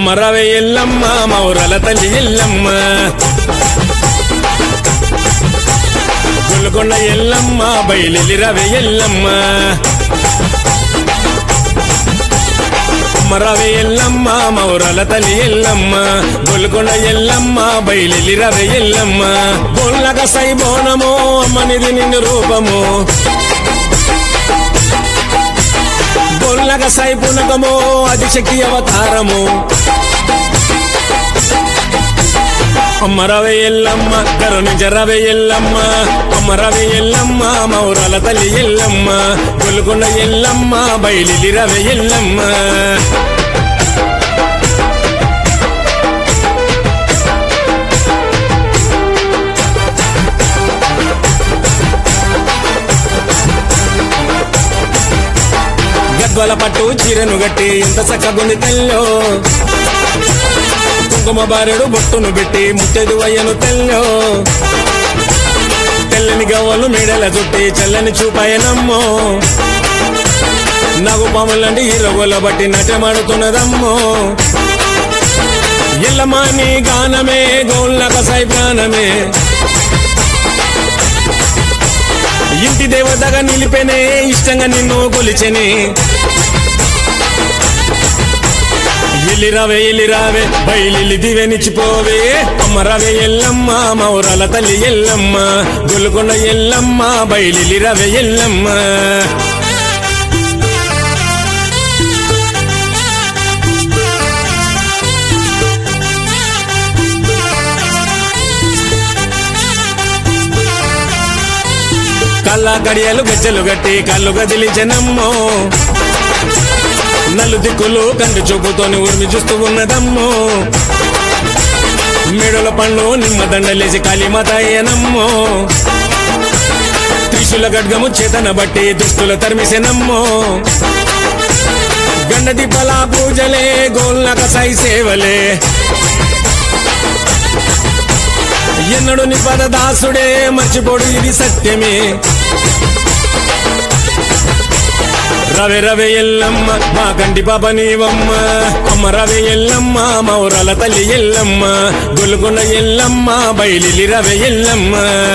అమ్మ రవే ఎల్లమ్మ మౌరల తల్లి ఎల్లమ్మ గొల్కొండ ఎల్లమ్మ బయలు రవే ఎల్లమ్మ అమ్మ రవే ఎల్లమ్మ మౌరల తల్లి ఎల్లమ్మ గొల్కొండ ఎల్లమ్మ బయలు రవే ఎల్లమ్మ గొల్లగ సైబోనము అమ్మనిది నిన్ను రూపము గొల్లగ సైపునకము అది శక్తి అవతారము అమ్మ రవే ఎల్లమ్మ కరుణించ రవే ఎల్లమ్మ అమ్మ రవే ఎల్లమ్మ మౌరాల తల్లి ఎల్లమ్మ గొల్కొండ ఎల్లమ్మ బయలిలి రవే ఎల్లమ్మ గద్వల పట్టు చీరను గట్టి ఇంత చక్కగుంది తెల్లో కుంకుమ బారెడు బొట్టును పెట్టి ముత్తెదు అయ్యను తెల్లో తెల్లని గవ్వలు మేడల చుట్టి చల్లని చూపాయనమ్మో నగు పాములండి ఈరగోల బట్టి నటమాడుతున్నదమ్మో ఎల్లమాని గానమే గౌళ్ళక సైప్రాణమే ఇంటి దేవతగా నిలిపెనే ఇష్టంగా నిన్ను కొలిచెనే ఎల్లిరావే ఎల్లిరావే బయలిల్లి దివెనిచ్చిపోవే అమ్మ రవే ఎల్లమ్మ మౌరాల తల్లి ఎల్లమ్మ గొల్కొండ ఎల్లమ్మ బయలిల్లి రవే ఎల్లమ్మ కళ్ళ గడియలు గజ్జలు గట్టి కళ్ళు గదిలించనమ్మో నలు దిక్కులు కంటి చూపుతోని ఉరిమి చూస్తూ ఉన్నదమ్మో మెడల పండ్లు నిమ్మ దండలేసి కాళీమాతాయనమ్మో త్రిశూల గడ్గము చేతన బట్టి దుస్తుల తరిమిసెనమ్మో గండ దీపాల పూజలే గోల్నక సాయి సేవలే ఎన్నడు నిపద దాసుడే మర్చిపోడు ఇది సత్యమే రవే రవే ఎల్లమ్మ మా కంటి పాప నీవమ్మ అమ్మ రవే ఎల్లమ్మ మౌరాల తల్లి ఎల్లమ్మ గొల్కొండ ఎల్లమ్మ బయలిలి రవే ఎల్లమ్మ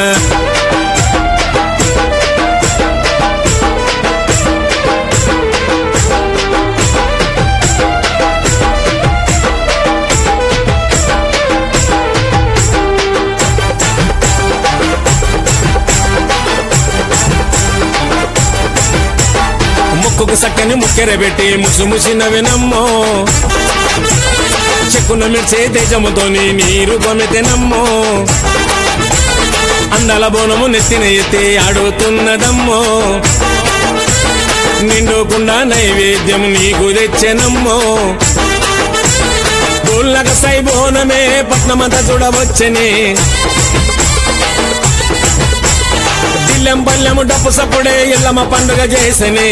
ముక్కుకు సక్కని ముక్కెరబెట్టి ముసు ముసినవినమ్మో చెక్కున మిర్చే తేజముతోని నీరు కొమెతెనమ్మో అందాల బోనము నెత్తిన ఎత్తి ఆడుతున్నదమ్మో నిండుకుండా నైవేద్యం నీకు తెచ్చెనమ్మో గోళ్ళక సై బోనమే పట్నమంతా చూడవచ్చని దిల్లెం పల్లెము డప్పు సప్పుడే ఎల్లమ్మ పండుగ చేసని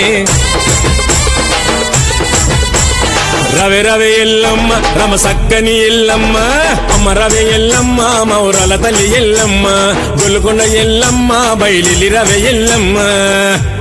రవే రవే ఎల్లమ్మ రమ సక్కని ఎల్లమ్మ అమ్మ రవే ఎల్లమ్మ మౌరాల తల్లి ఎల్లమ్మ గొల్కొండ ఎల్లమ్మ బయలిలి రవే ఎల్లమ్మ